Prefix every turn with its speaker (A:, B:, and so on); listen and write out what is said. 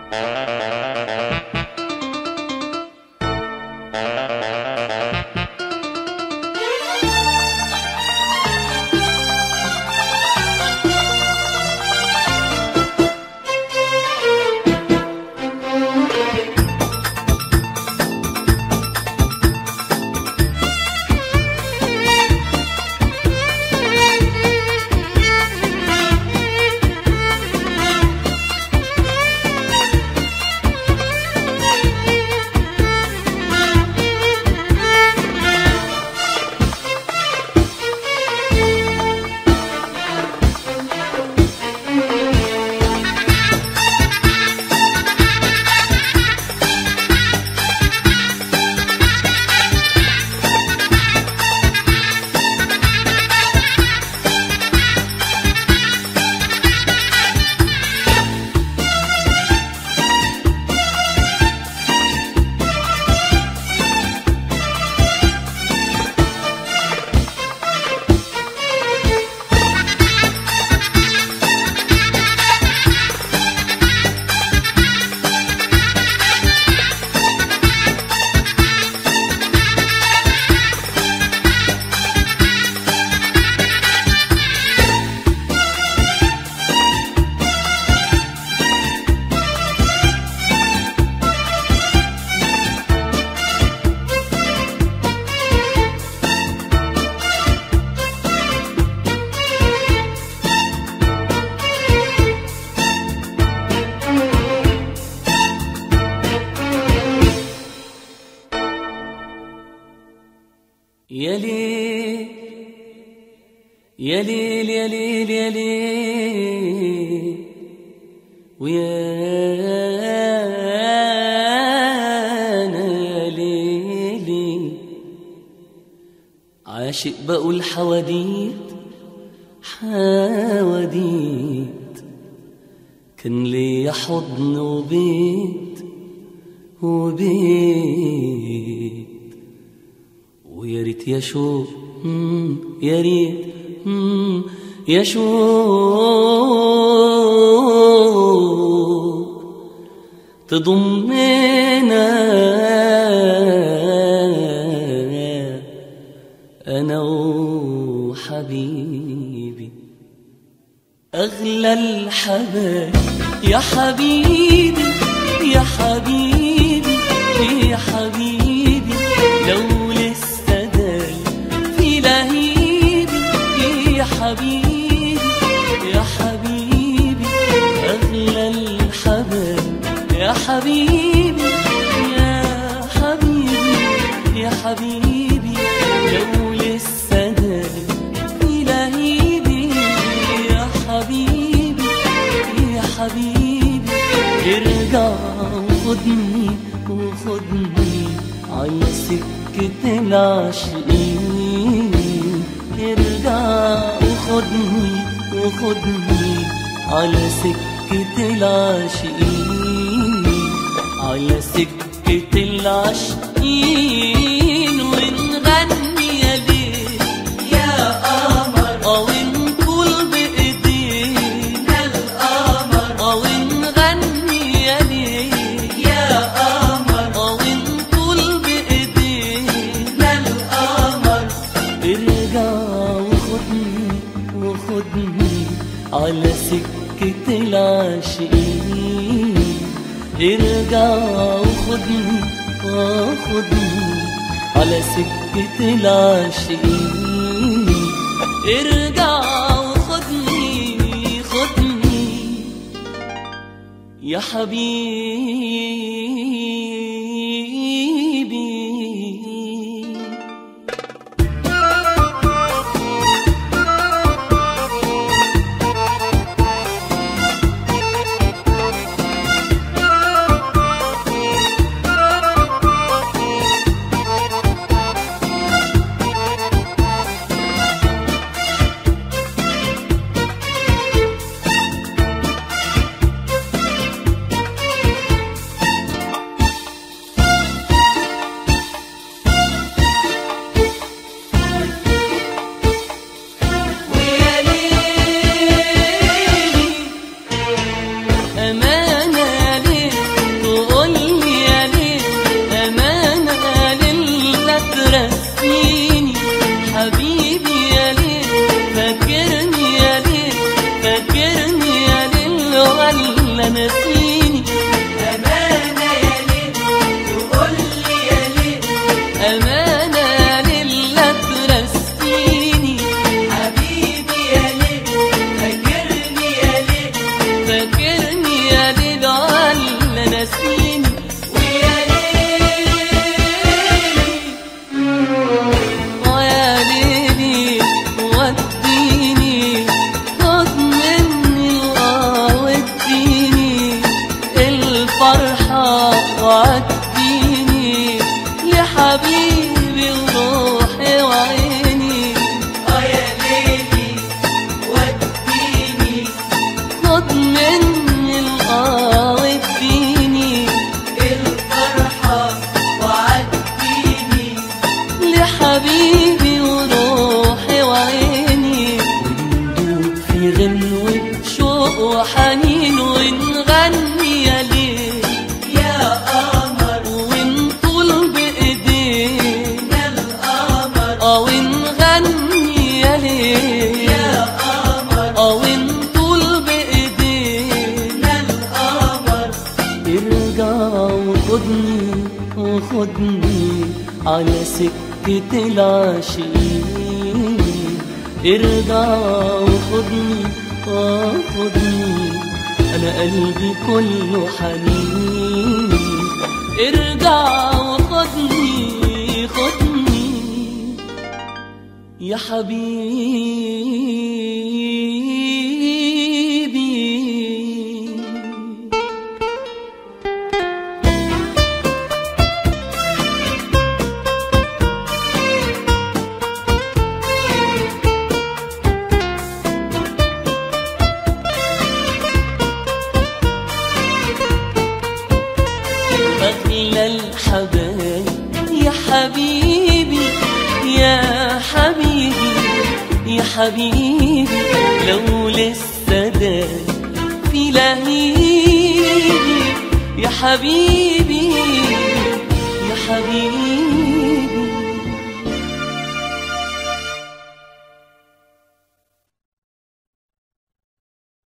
A: يا ليل يا ليل يا ليل يا ليل ويا أنا يا ليلي عاشق بقول حواديت حواديت كان ليا حضن وبيت وبيت ويا ريت يا شوق مم، يا ريت مم، يا شوق تضمنا انا وحبيبي اغلى الحبايب يا حبيبي يا حبيبي يا حبيبي لو لسه داي في لهيبي يا حبيبي يا حبيبي اغلى الحبايب يا حبيبي يا حبيبي يا حبيبي لو لسه داي في لهيبي يا حبيبي يا حبيبي ارجع وخدني وخدني على سكة العاشقين ارجع وخدني وخدني على سكة العاشقين على سكة العاشقين ونغني يا ليل يا قمر او نقول بايدينا القمر او نغني يا ليل يا قمر او نقول بايدينا القمر ارجع وخدني وخدني على سكة العاشقين ارجع وخدني وخدني على سكة العاشقين ارجع وخدني خدني يا حبيبي ولا ناسيني
B: أمانة يا ليل تقول لي يا ليل
A: أمانة لله ترسيني
B: حبيبي يا ليل فاكرني يا ليل
A: فاكرني يا ليل ولا ناسيني
B: ويا ليل
A: ويا ليلي وديني خد مني الآه واديني الفرحة وعديني لحبيبي وروحي وعيني
B: اه يا ليلي وديني
A: خد مني الآه واديني
B: الفرحة وعديني
A: لحبيبي وروحي وعيني وندوب في غنوة شوق وحنين ونغني يا ليل
B: يا قمر
A: ونطول بإيدينا
B: القمر
A: اه ونغني يا ليل
B: يا قمر
A: اه ونطول بإيدينا
B: القمر
A: ارجع وخدني وخدني على سكة العاشقين ارجع وخدني وخدني انا قلبي كله حنين ارجع وخدني خدني يا حبيبي أغلى الحبايب يا حبيبي يا حبيبي يا حبيبي لو لسه ده في لهيبي يا حبيبي يا حبيبي